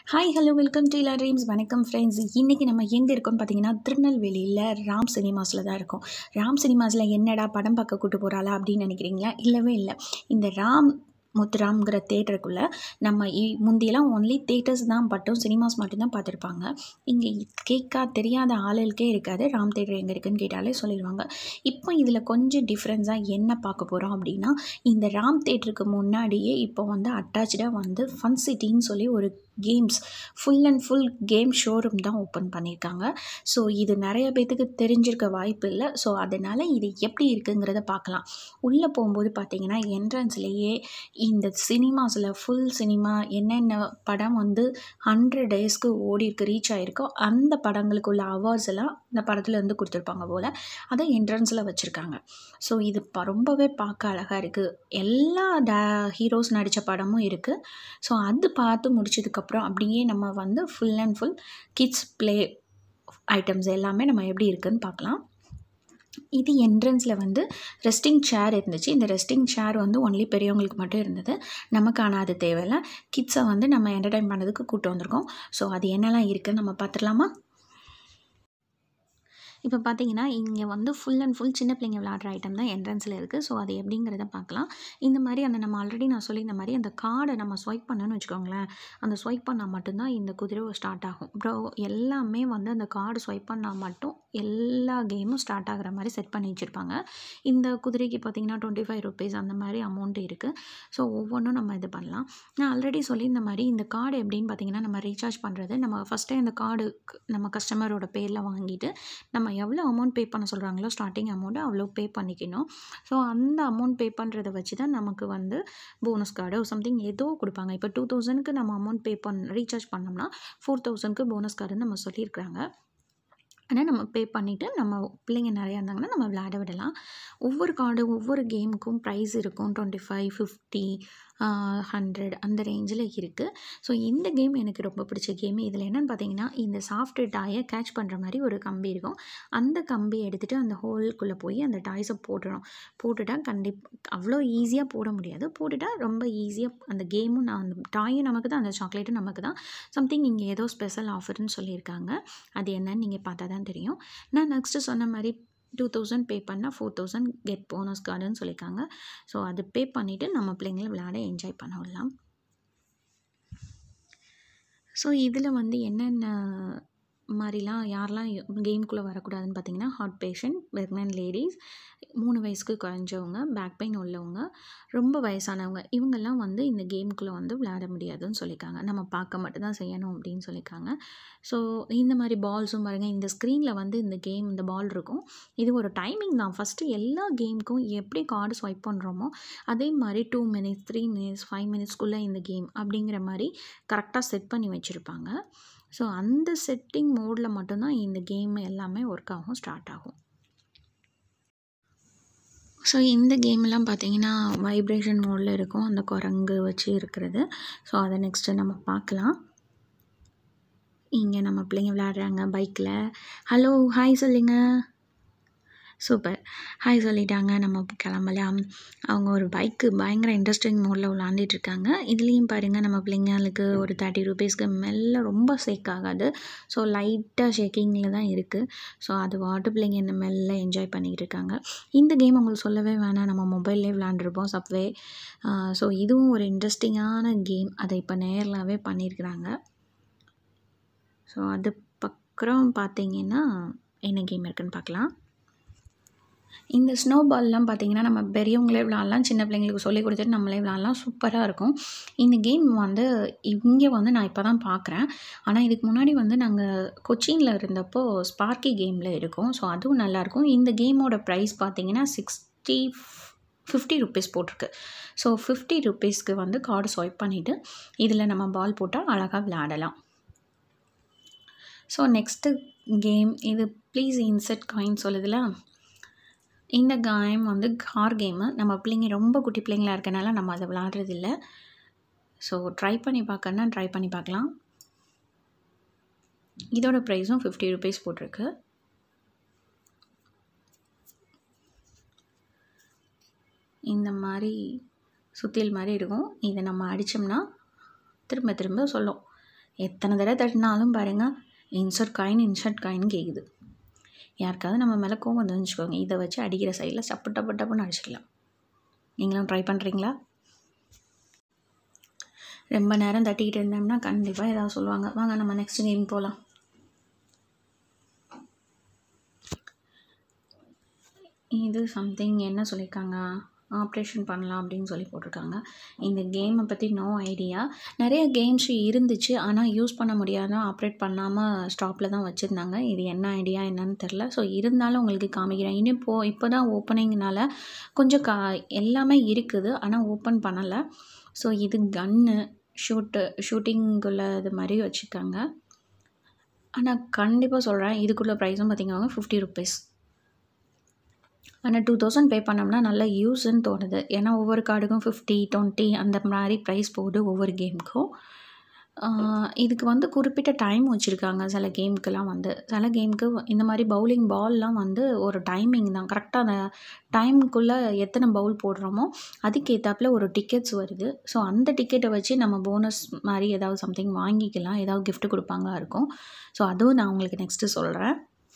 hi hello welcome to Ila dreams வணக்கம் friends இன்றைக்கி நம்ம எங்கே இருக்கோம்னு பார்த்தீங்கன்னா திருநெல்வேலியில் ராம் சினிமாஸில் தான் இருக்கோம் ராம் சினிமாஸில் என்னடா படம் பார்க்க கூட்டு போகிறாளா அப்படின்னு நினைக்கிறீங்களா இல்லவே இல்லை இந்த ராம் முத்துராம்ங்கிற தேட்டருக்குள்ளே நம்ம இ- முந்தியெல்லாம் ஒன்லி தேட்டர்ஸ் தான் பட்டும் சினிமாஸ் மட்டும்தான் பார்த்துருப்பாங்க இங்கே கேட்கா தெரியாத ஆளுகளுக்கே இருக்காது ராம் தேட்டர் எங்கே இருக்குன்னு கேட்டாலே சொல்லிடுவாங்க இப்போ இதில் கொஞ்சம் டிஃப்ரென்ஸாக என்ன பார்க்க போகிறோம் அப்படின்னா இந்த ராம் தேட்டருக்கு முன்னாடியே இப்போ வந்து அட்டாச்சாக வந்து ஃபன் சிட்டின்னு சொல்லி ஒரு games full and full game showroom தான் ஓப்பன் பண்ணியிருக்காங்க ஸோ இது நிறைய பேர்த்துக்கு தெரிஞ்சிருக்க வாய்ப்பு இல்லை ஸோ அதனால் இது எப்படி இருக்குங்கிறத பார்க்கலாம் உள்ளே போகும்போது பார்த்தீங்கன்னா என்ட்ரன்ஸ்லேயே இந்த சினிமாஸில் ஃபுல் சினிமா என்னென்ன படம் வந்து ஹண்ட்ரட் டேஸ்க்கு ஓடி இருக்கு ரீச் ஆகிருக்கோ அந்த படங்களுக்குள்ள அவார்ட்ஸ் எல்லாம் இந்த படத்தில் இருந்து கொடுத்துருப்பாங்க போல் அதை என்ட்ரன்ஸில் வச்சுருக்காங்க ஸோ இது ப- ரொம்பவே பார்க்க அழகாக இருக்குது எல்லா டே ஹீரோஸ் நடித்த படமும் இருக்குது ஸோ அது பார்த்து முடிச்சதுக்கப்புறம் அப்படியே நம்ம வந்து full and full kids play items எல்லாமே நம்ம எப்படி இருக்குன்னு பார்க்கலாம் இது என்ட்ரன்ஸில் வந்து ரெஸ்டிங் சேர் இருந்துச்சு இந்த ரெஸ்டிங் சேர் வந்து ஒன்லி பெரியவங்களுக்கு மட்டும் இருந்தது நமக்கான அது தேவையில்ல கிட்ஸை வந்து நம்ம என்டர்டைன் பண்ணதுக்கு கூட்டு வந்திருக்கோம் ஸோ அது என்னெல்லாம் இருக்குன்னு நம்ம பார்த்துடலாமா இப்போ பார்த்தீங்கன்னா இங்கே வந்து ஃபுல் அண்ட் ஃபுல் சின்ன பிள்ளைங்க விளையாடுற ஐட்டம் தான் என்ட்ரன்ஸில் இருக்குது ஸோ அது எப்படிங்கிறத பார்க்கலாம் இந்த மாதிரி அந்த நம்ம ஆல்ரெடி நான் சொல்லியிருந்த மாதிரி அந்த கார்டை நம்ம ஸ்வைப் பண்ணோன்னு வச்சுக்கோங்களேன் அந்த ஸ்வைப் பண்ணால் மட்டும்தான் இந்த குதிரை ஸ்டார்ட் ஆகும் ப்ரோ எல்லாமே வந்து அந்த கார்டு ஸ்வைப் பண்ணால் மட்டும் எல்லா கேமும் ஸ்டார்ட் ஆகுற மாதிரி செட் பண்ணி வச்சுருப்பாங்க இந்த குதிரைக்கு பார்த்தீங்கன்னா டுவெண்ட்டி ஃபைவ் ருபீஸ் அந்த மாதிரி அமௌண்ட் இருக்குது ஸோ ஒவ்வொன்றும் நம்ம இது பண்ணலாம் நான் ஆல்ரெடி சொல்லியிருந்த மாதிரி இந்த கார்டு எப்படின்னு பார்த்தீங்கன்னா நம்ம ரீசார்ஜ் பண்ணுறது நம்ம ஃபஸ்ட்டே இந்த கார்டு நம்ம கஸ்டமரோட பேரில் வாங்கிட்டு நம்ம எவ்வளோ அமௌண்ட் பே பண்ண சொல்கிறாங்களோ ஸ்டார்டிங் அமௌண்ட்டு அவ்வளோ பே பண்ணிக்கணும் ஸோ அந்த அமௌண்ட் பே பண்ணுறத வச்சு தான் நமக்கு வந்து போனஸ் கார்டு சம்திங் ஏதோ கொடுப்பாங்க இப்போ டூ தௌசண்ட்க்கு நம்ம அமௌண்ட் பே பண்ண ரீசார்ஜ் பண்ணோம்னா ஃபோர் தௌசண்ட்க்கு போனஸ் கார்டுன்னு நம்ம சொல்லியிருக்கிறாங்க ஆனால் நம்ம பே பண்ணிவிட்டு நம்ம பிள்ளைங்க நிறையா இருந்தாங்கன்னா நம்ம விளையாட விடலாம் ஒவ்வொரு கார்டு ஒவ்வொரு கேமுக்கும் ப்ரைஸ் இருக்கும் டுவெண்ட்டி ஃபைவ் ஃபிஃப்டி ஹண்ட்ரட் அந்த ரேஞ்சில் இருக்குது ஸோ இந்த கேம் எனக்கு ரொம்ப பிடிச்ச கேம் இதில் என்னென்னு பார்த்தீங்கன்னா இந்த சாஃப்ட் டாயை கேட்ச் பண்ணுற மாதிரி ஒரு கம்பி இருக்கும் அந்த கம்பியை எடுத்துகிட்டு அந்த ஹோல்குள்ளே போய் அந்த டாய்ஸை போட்டுடும் போட்டுட்டா கண்டிப் அவ்வளோ ஈஸியாக போட முடியாது போட்டுட்டா ரொம்ப ஈஸியாக அந்த கேமும் நான் அந்த டாயும் நமக்கு தான் அந்த சாக்லேட்டும் நமக்கு தான் சம்திங் இங்கே ஏதோ ஸ்பெஷல் ஆஃபர்னு சொல்லியிருக்காங்க அது என்னன்னு நீங்கள் பார்த்தா தான் தெரியும் நான் நெக்ஸ்ட்டு சொன்ன மாதிரி டூ தௌசண்ட் பே பண்ணால் ஃபோர் தௌசண்ட் கெட் போனஸ் கார்டுன்னு சொல்லியிருக்காங்க ஸோ அது பே பண்ணிவிட்டு நம்ம பிள்ளைங்கள விளையாட என்ஜாய் பண்ண விடலாம் ஸோ இதில் வந்து என்னென்ன மாதிரிலாம் யாரெல்லாம் கேமுக்குள்ளே வரக்கூடாதுன்னு பார்த்தீங்கன்னா ஹார்ட் பேஷண்ட் ப்ரெக்னென்ட் லேடிஸ் மூணு வயசுக்கு குறைஞ்சவங்க பேக் பெயின் உள்ளவங்க ரொம்ப வயசானவங்க இவங்கெல்லாம் வந்து இந்த கேமுக்குள்ளே வந்து விளையாட முடியாதுன்னு சொல்லியிருக்காங்க நம்ம பார்க்க மட்டும்தான் செய்யணும் அப்படின்னு சொல்லியிருக்காங்க ஸோ இந்த மாதிரி பால்ஸும் பாருங்கள் இந்த ஸ்க்ரீனில் வந்து இந்த கேம் இந்த பால் இருக்கும் இது ஒரு டைமிங் தான் ஃபஸ்ட்டு எல்லா கேமுக்கும் எப்படி கார்டு ஸ்வைப் பண்ணுறோமோ அதே மாதிரி two minutes three minutes five மினிட்ஸ்க்குள்ளே இந்த கேம் அப்படிங்கிற மாதிரி கரெக்டாக செட் பண்ணி வச்சுருப்பாங்க ஸோ அந்த செட்டிங் மோடில் மட்டும்தான் இந்த கேம் எல்லாமே ஒர்க் ஆகும் ஸ்டார்ட் ஆகும் ஸோ இந்த கேம்லாம் பார்த்தீங்கன்னா வைப்ரேஷன் மோடில் இருக்கும் அந்த குரங்கு வச்சு இருக்கிறது ஸோ அதை நெக்ஸ்ட்டு நம்ம பார்க்கலாம் இங்கே நம்ம பிள்ளைங்க விளையாடுறாங்க பைக்கில் ஹலோ ஹாய் சொல்லுங்க சூப்பர் ஹாய் சொல்லிட்டாங்க நம்ம கிளம்பலாம் அவங்க ஒரு பைக்கு பயங்கர இன்ட்ரெஸ்டிங் மோடில் விளாண்டுட்டு இருக்காங்க இதுலேயும் பாருங்கள் நம்ம பிள்ளைங்களுக்கு ஒரு தேர்ட்டி ருபீஸ்க்கு மெல்ல ரொம்ப ஷேக் ஆகாது ஸோ லைட்டாக ஷேக்கிங்கில் தான் இருக்குது ஸோ அது வாட்டு பிள்ளைங்க என்ன மெல்ல என்ஜாய் பண்ணிக்கிட்டு இருக்காங்க இந்த கேம் உங்களுக்கு சொல்லவே வேணாம் நம்ம மொபைல்லே விளாண்டுருப்போம் சப்வே ஸோ இதுவும் ஒரு இன்ட்ரெஸ்டிங்கான கேம் அதை இப்போ நேர்லாவே பண்ணியிருக்கிறாங்க ஸோ அது பக்கம் பார்த்தீங்கன்னா என்ன கேம் இருக்குன்னு பார்க்கலாம் இந்த ஸ்னோ பால்லாம் பார்த்தீங்கன்னா நம்ம பெரியவங்களே விளாட்லாம் சின்ன பிள்ளைங்களுக்கு சொல்லி கொடுத்துட்டு நம்மளே விளாட்லாம் சூப்பராக இருக்கும் இந்த கேம் வந்து இங்கே வந்து நான் இப்போ தான் பார்க்குறேன் ஆனால் இதுக்கு முன்னாடி வந்து நாங்கள் கொச்சினில் இருந்தப்போ ஸ்பார்க்கி கேமில் இருக்கோம் ஸோ அதுவும் நல்லாயிருக்கும் இந்த கேமோட ப்ரைஸ் பார்த்தீங்கன்னா சிக்ஸ்டி ஃபிஃப்டி ருபீஸ் போட்டிருக்கு ஸோ ஃபிஃப்டி ருபீஸ்க்கு வந்து கார்டு ஸ்வைப் பண்ணிவிட்டு இதில் நம்ம பால் போட்டால் அழகாக விளையாடலாம் ஸோ நெக்ஸ்ட்டு கேம் இது ப்ளீஸ் இன்செட் காயின் சொல்லுதுல இந்த கேம் வந்து கார் கேமு நம்ம பிள்ளைங்க ரொம்ப குட்டி பிள்ளைங்களா இருக்கனால நம்ம அதை விளாட்றதில்ல ஸோ ட்ரை பண்ணி பார்க்கணுன்னா ட்ரை பண்ணி பார்க்கலாம் இதோட ப்ரைஸும் ஃபிஃப்டி ருபீஸ் போட்டிருக்கு இந்த மாதிரி சுத்தியல் மாதிரி இருக்கும் இதை நம்ம அடித்தோம்னா திரும்ப திரும்ப சொல்லும் எத்தனை தடவை தட்டினாலும் பாருங்கள் இன்சர்ட் காயின் இன்சர்ட் காயின் கேட்குது யாருக்காவது நம்ம மேலே கோவம் வந்து வச்சுக்கோங்க இதை வச்சு அடிக்கிற சைடில் சப்பு டப்பு டப்புன்னு அடிச்சிக்கலாம் நீங்களும் ட்ரை பண்ணுறீங்களா ரொம்ப நேரம் தட்டிக்கிட்டு இருந்தோம்னா கண்டிப்பாக ஏதாவது சொல்லுவாங்க வாங்க நம்ம நெக்ஸ்ட் கேம் போகலாம் இது சம்திங் என்ன சொல்லியிருக்காங்க ஆப்ரேஷன் பண்ணலாம் அப்படின்னு சொல்லி போட்டிருக்காங்க இந்த கேமை பற்றி நோ ஐடியா நிறைய கேம்ஸ் இருந்துச்சு ஆனால் யூஸ் பண்ண முடியாத ஆப்ரேட் பண்ணாமல் ஸ்டாப்பில் தான் வச்சுருந்தாங்க இது என்ன ஐடியா என்னன்னு தெரில ஸோ இருந்தாலும் உங்களுக்கு காமிக்கிறேன் இன்னும் இப்போ இப்போ தான் ஓப்பனிங்னால கொஞ்சம் கா எல்லாமே இருக்குது ஆனால் ஓப்பன் பண்ணலை ஸோ இது கன்னு ஷூட்டு ஷூட்டிங்குள்ள இது மாதிரி வச்சுருக்காங்க ஆனால் கண்டிப்பாக சொல்கிறேன் இதுக்குள்ள ப்ரைஸும் பார்த்தீங்கன்னா ஃபிஃப்டி ருபீஸ் ஆனால் டூ தௌசண்ட் பே பண்ணோம்னா நல்ல யூஸ்ன்னு தோணுது ஏன்னா ஒவ்வொரு கார்டுக்கும் ஃபிஃப்டி டுவெண்ட்டி அந்த மாதிரி ப்ரைஸ் போகுது ஒவ்வொரு கேமுக்கும் இதுக்கு வந்து குறிப்பிட்ட டைம் வச்சுருக்காங்க சில கேமுக்கெல்லாம் வந்து சில கேமுக்கு இந்த மாதிரி பவுலிங் பால்லாம் வந்து ஒரு டைமிங் தான் கரெக்டாக அந்த டைமுக்குள்ளே எத்தனை பவுல் போடுறோமோ அதுக்கேற்றாப்புல ஒரு டிக்கெட்ஸ் வருது ஸோ அந்த டிக்கெட்டை வச்சு நம்ம போனஸ் மாதிரி ஏதாவது சம்திங் வாங்கிக்கலாம் ஏதாவது கிஃப்ட் கொடுப்பாங்களா இருக்கும் ஸோ அதுவும் நான் உங்களுக்கு நெக்ஸ்ட்டு சொல்கிறேன்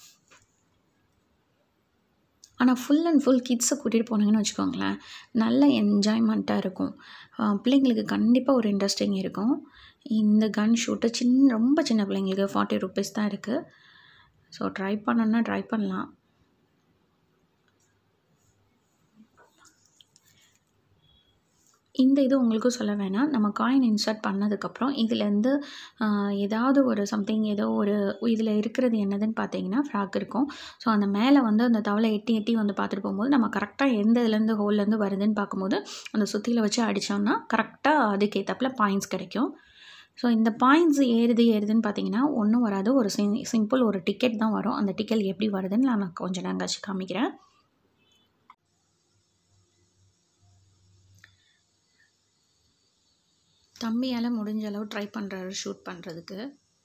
ஆனால் ஃபுல் அண்ட் ஃபுல் கிட்ஸை கூட்டிகிட்டு போனீங்கன்னு வச்சுக்கோங்களேன் நல்ல என்ஜாய்மெண்ட்டாக இருக்கும் பிள்ளைங்களுக்கு கண்டிப்பாக ஒரு இன்ட்ரெஸ்டிங் இருக்கும் இந்த கன் ஷூட்டு சின்ன ரொம்ப சின்ன பிள்ளைங்களுக்கு ஃபார்ட்டி ருபீஸ் தான் இருக்குது ஸோ ட்ரை பண்ணணுன்னா ட்ரை பண்ணலாம் இந்த இது உங்களுக்கும் சொல்ல வேணாம் நம்ம காயின் இன்சர்ட் பண்ணதுக்கப்புறம் இதுலேருந்து ஏதாவது ஒரு சம்திங் ஏதோ ஒரு இதில் இருக்கிறது என்னதுன்னு பார்த்தீங்கன்னா ஃப்ராக் இருக்கும் ஸோ அந்த மேலே வந்து அந்த தவளை எட்டி எட்டி வந்து பார்த்துட்டு போகும்போது நம்ம கரெக்டாக எந்த இதுலேருந்து ஹோல்லேருந்து வருதுன்னு பார்க்கும்போது அந்த சுற்றியில் வச்சு அடித்தோம்னா கரெக்டாக அதுக்கேற்றப்பில் பாயிண்ட்ஸ் கிடைக்கும் ஸோ இந்த பாயிண்ட்ஸ் ஏறுது ஏறுதுன்னு பார்த்தீங்கன்னா ஒன்றும் வராது ஒரு சிம் சிம்பிள் ஒரு டிக்கெட் தான் வரும் அந்த டிக்கெட் எப்படி வருதுன்னு நான் கொஞ்சம் நேரம் கழிச்சு காமிக்கிறேன் தம்பியால் முடிஞ்ச அளவு ட்ரை பண்ணுறாரு ஷூட் பண்ணுறதுக்கு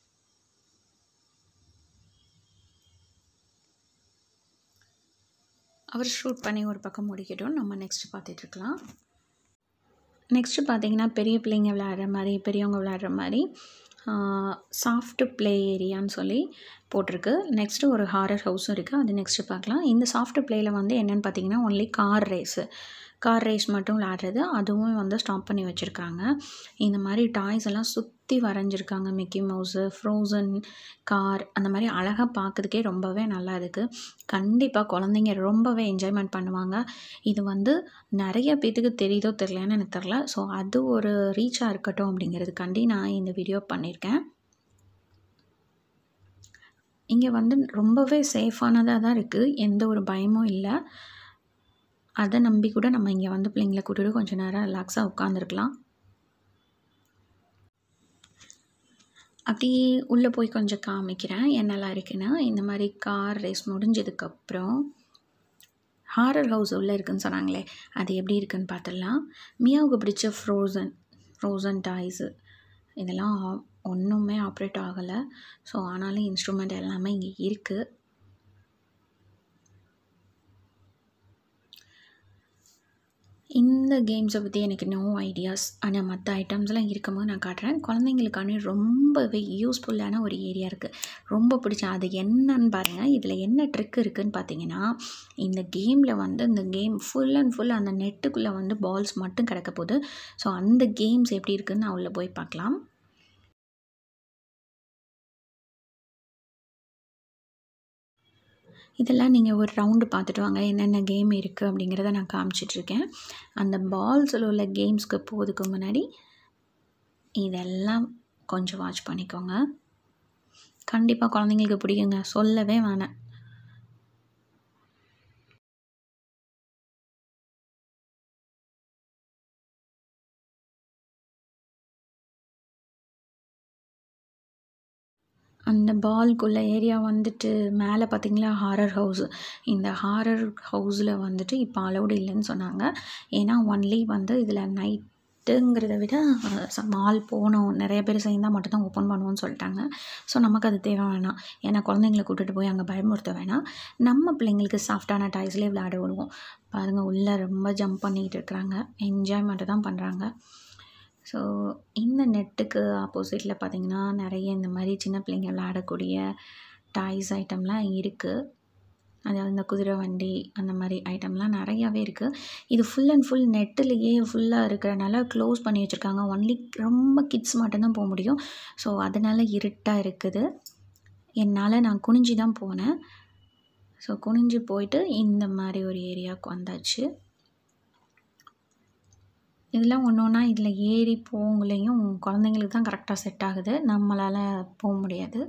அவர் ஷூட் பண்ணி ஒரு பக்கம் முடிக்கட்டும் நம்ம நெக்ஸ்ட் பார்த்துட்ருக்கலாம் நெக்ஸ்ட்டு பார்த்தீங்கன்னா பெரிய பிள்ளைங்க விளையாடுற மாதிரி பெரியவங்க விளையாடுற மாதிரி சாஃப்ட் ப்ளே ஏரியான்னு சொல்லி போட்டிருக்கு நெக்ஸ்ட்டு ஒரு ஹாரர் ஹவுஸும் இருக்குது அது நெக்ஸ்ட்டு பார்க்கலாம் இந்த சாஃப்ட் ப்ளேயில் வந்து என்னென்னு பார்த்தீங்கன்னா only car race car race மட்டும் விளையாடுறது அதுவும் வந்து ஸ்டாப் பண்ணி வச்சுருக்காங்க இந்த மாதிரி டாய்ஸ் எல்லாம் சுற்றி வரைஞ்சிருக்காங்க மிக்கி மவுஸு ஃப்ரோசன் கார் அந்த மாதிரி அழகாக பார்க்கறதுக்கே ரொம்பவே நல்லா இருக்குது கண்டிப்பாக குழந்தைங்க ரொம்பவே என்ஜாய்மெண்ட் பண்ணுவாங்க இது வந்து நிறைய பேத்துக்கு தெரியுதோ தெரியலன்னு எனக்கு தெரில ஸோ அது ஒரு ரீச்சாக இருக்கட்டும் அப்படிங்கிறதுக்காண்டி நான் இந்த வீடியோ பண்ணியிருக்கேன் இங்கே வந்து ரொம்பவே சேஃபானதாக தான் இருக்குது எந்த ஒரு பயமும் இல்லை அதை நம்பி கூட நம்ம இங்கே வந்து பிள்ளைங்களை கூட்டிட்டு கொஞ்சம் நேரம் ரிலாக்ஸாக உட்காந்துருக்கலாம் அப்படியே உள்ளே போய் கொஞ்சம் காமிக்கிறேன் என்னெல்லாம் இருக்குன்னா இந்த மாதிரி கார் ரேஸ் முடிஞ்சதுக்கப்புறம் ஹாரர் ஹவுஸ் உள்ளே இருக்குன்னு சொன்னாங்களே அது எப்படி இருக்குன்னு பார்த்துடலாம் மியாவுக்கு பிடிச்ச ஃப்ரோசன் ஃப்ரோசன் டாய்ஸு இதெல்லாம் ஒன்றுமே ஆப்ரேட் ஆகலை ஸோ ஆனாலும் இன்ஸ்ட்ருமெண்ட் எல்லாமே இங்கே இருக்குது இந்த கேம்ஸை பற்றி எனக்கு நோ ஐடியாஸ் ஆனால் மற்ற ஐட்டம்ஸ்லாம் இருக்கும்போது நான் காட்டுறேன் குழந்தைங்களுக்கான ரொம்பவே யூஸ்ஃபுல்லான ஒரு ஏரியா இருக்குது ரொம்ப பிடிச்ச அது என்னன்னு பாருங்கள் இதில் என்ன ட்ரிக் இருக்குதுன்னு பார்த்தீங்கன்னா இந்த கேமில் வந்து இந்த கேம் ஃபுல் அண்ட் ஃபுல் அந்த நெட்டுக்குள்ளே வந்து பால்ஸ் மட்டும் கிடக்க போகுது ஸோ அந்த கேம்ஸ் எப்படி இருக்குதுன்னு நான் உள்ளே போய் பார்க்கலாம் இதெல்லாம் நீங்கள் ஒரு ரவுண்டு பார்த்துட்டு வாங்க என்னென்ன கேம் இருக்குது அப்படிங்கிறத நான் காமிச்சிட்ருக்கேன் அந்த பால்ஸில் உள்ள கேம்ஸ்க்கு போகிறதுக்கு முன்னாடி இதெல்லாம் கொஞ்சம் வாட்ச் பண்ணிக்கோங்க கண்டிப்பாக குழந்தைங்களுக்கு பிடிக்குங்க சொல்லவே வேணாம் அந்த பால்குள்ள ஏரியா வந்துட்டு மேலே பார்த்தீங்களா ஹாரர் ஹவுஸு இந்த ஹாரர் ஹவுஸில் வந்துட்டு இப்போ அலௌடு இல்லைன்னு சொன்னாங்க ஏன்னா ஒன்லி வந்து இதில் நைட்டுங்கிறத விட மால் போகணும் நிறைய பேர் சேர்ந்தால் மட்டும்தான் ஓப்பன் பண்ணுவோன்னு சொல்லிட்டாங்க ஸோ நமக்கு அது தேவை வேணாம் ஏன்னா குழந்தைங்கள கூட்டிகிட்டு போய் அங்கே பயமுறுத்த வேணாம் நம்ம பிள்ளைங்களுக்கு சாஃப்டான டாய்ஸ்லேயே விளையாட விடுவோம் பாருங்கள் உள்ளே ரொம்ப ஜம்ப் பண்ணிக்கிட்டு இருக்கிறாங்க என்ஜாய்மெண்ட்டு தான் பண்ணுறாங்க ஸோ இந்த நெட்டுக்கு ஆப்போசிட்டில் பார்த்தீங்கன்னா நிறைய இந்த மாதிரி சின்ன பிள்ளைங்க விளையாடக்கூடிய டாய்ஸ் ஐட்டம்லாம் இருக்குது அதாவது இந்த குதிரை வண்டி அந்த மாதிரி ஐட்டம்லாம் நிறையாவே இருக்குது இது ஃபுல் அண்ட் ஃபுல் நெட்டுலேயே ஃபுல்லாக இருக்கிறனால க்ளோஸ் பண்ணி வச்சுருக்காங்க ஒன்லி ரொம்ப கிட்ஸ் மட்டும்தான் போக முடியும் ஸோ அதனால் இருட்டாக இருக்குது என்னால் நான் குனிஞ்சு தான் போனேன் ஸோ குனிஞ்சு போயிட்டு இந்த மாதிரி ஒரு ஏரியாவுக்கு வந்தாச்சு இதெல்லாம் ஒன்று ஒன்றா இதில் ஏறி போகலையும் குழந்தைங்களுக்கு தான் கரெக்டாக செட் ஆகுது நம்மளால் போக முடியாது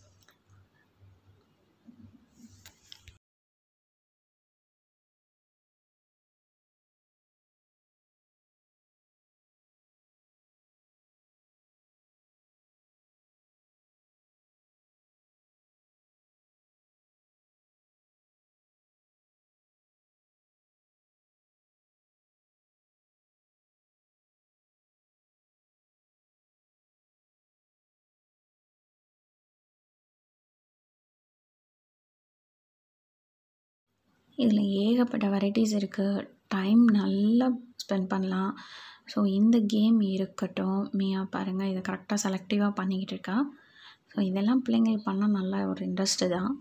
இதில் ஏகப்பட்ட வெரைட்டிஸ் இருக்குது டைம் நல்லா ஸ்பெண்ட் பண்ணலாம் ஸோ இந்த கேம் இருக்கட்டும் மியா பாருங்கள் இதை கரெக்டாக செலக்டிவாக பண்ணிக்கிட்டு இருக்கா ஸோ இதெல்லாம் பிள்ளைங்களுக்கு பண்ணால் நல்லா ஒரு இன்ட்ரெஸ்ட்டு தான்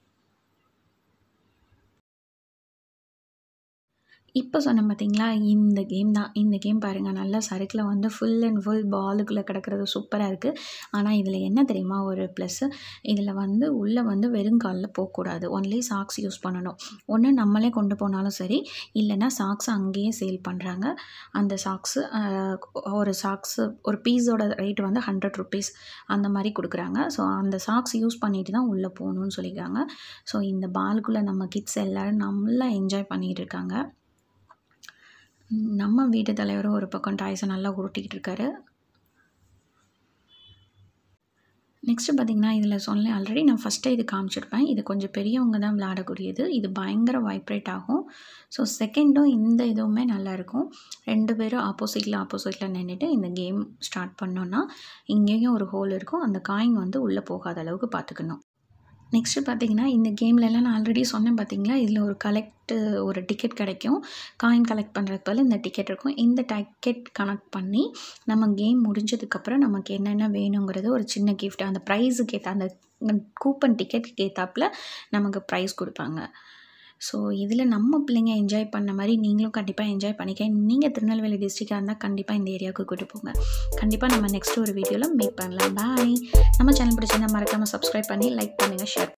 இப்போ சொன்னேன் பார்த்தீங்களா இந்த கேம் தான் இந்த கேம் பாருங்கள் நல்லா சறுக்கில் வந்து ஃபுல் அண்ட் ஃபுல் பாலுக்குள்ளே கிடக்கிறது சூப்பராக இருக்குது ஆனால் இதில் என்ன தெரியுமா ஒரு ப்ளஸ்ஸு இதில் வந்து உள்ளே வந்து வெறுங்காலில் போகக்கூடாது ஒன்லி சாக்ஸ் யூஸ் பண்ணணும் ஒன்று நம்மளே கொண்டு போனாலும் சரி இல்லைன்னா சாக்ஸ் அங்கேயே சேல் பண்ணுறாங்க அந்த சாக்ஸு ஒரு சாக்ஸு ஒரு பீஸோட ரேட் வந்து ஹண்ட்ரட் ருபீஸ் அந்த மாதிரி கொடுக்குறாங்க ஸோ அந்த சாக்ஸ் யூஸ் பண்ணிட்டு தான் உள்ளே போகணுன்னு சொல்லியிருக்காங்க ஸோ இந்த பாலுக்குள்ளே நம்ம கிட்ஸ் எல்லோரும் நல்லா என்ஜாய் பண்ணிகிட்டு இருக்காங்க நம்ம வீட்டு தலைவரும் ஒரு பக்கம் டாய்ஸை நல்லா உருட்டிக்கிட்டு இருக்காரு நெக்ஸ்ட்டு பார்த்திங்கன்னா இதில் சொன்னேன் ஆல்ரெடி நான் ஃபஸ்ட்டே இது காமிச்சிருப்பேன் இது கொஞ்சம் பெரியவங்க தான் விளையாடக்கூடியது இது பயங்கர வைப்ரேட் ஆகும் ஸோ செகண்டும் இந்த இதுவுமே நல்லாயிருக்கும் ரெண்டு பேரும் ஆப்போசிட்டில் ஆப்போசிட்டில் நின்றுட்டு இந்த கேம் ஸ்டார்ட் பண்ணோன்னா இங்கேயும் ஒரு ஹோல் இருக்கும் அந்த காயின் வந்து உள்ளே போகாத அளவுக்கு பார்த்துக்கணும் நெக்ஸ்ட்டு பார்த்தீங்கன்னா இந்த கேம்லலாம் நான் ஆல்ரெடி சொன்னேன் பார்த்தீங்களா இதில் ஒரு கலெக்ட் ஒரு டிக்கெட் கிடைக்கும் காயின் கலெக்ட் பண்ணுறதுக்கு பதில் இந்த டிக்கெட் இருக்கும் இந்த டிக்கெட் கனெக்ட் பண்ணி நம்ம கேம் முடிஞ்சதுக்கப்புறம் நமக்கு என்னென்ன வேணுங்கிறது ஒரு சின்ன கிஃப்ட் அந்த ப்ரைஸுக்கு ஏற்ற அந்த கூப்பன் டிக்கெட்டுக்கு ஏற்றாப்புல நமக்கு ப்ரைஸ் கொடுப்பாங்க ஸோ இதில் நம்ம பிள்ளைங்க என்ஜாய் பண்ண மாதிரி நீங்களும் கண்டிப்பாக என்ஜாய் பண்ணிக்க நீங்கள் திருநெல்வேலி டிஸ்ட்ரிக்டாக இருந்தால் கண்டிப்பாக இந்த ஏரியாவுக்கு கூட்டு போங்க கண்டிப்பாக நம்ம நெக்ஸ்ட் ஒரு வீடியோவில் மீட் பண்ணலாம் பாய் நம்ம சேனல் பிடிச்சிருந்தா மறக்காமல் சப்ஸ்கிரைப் பண்ணி லைக் பண்ணுங்கள் ஷேர்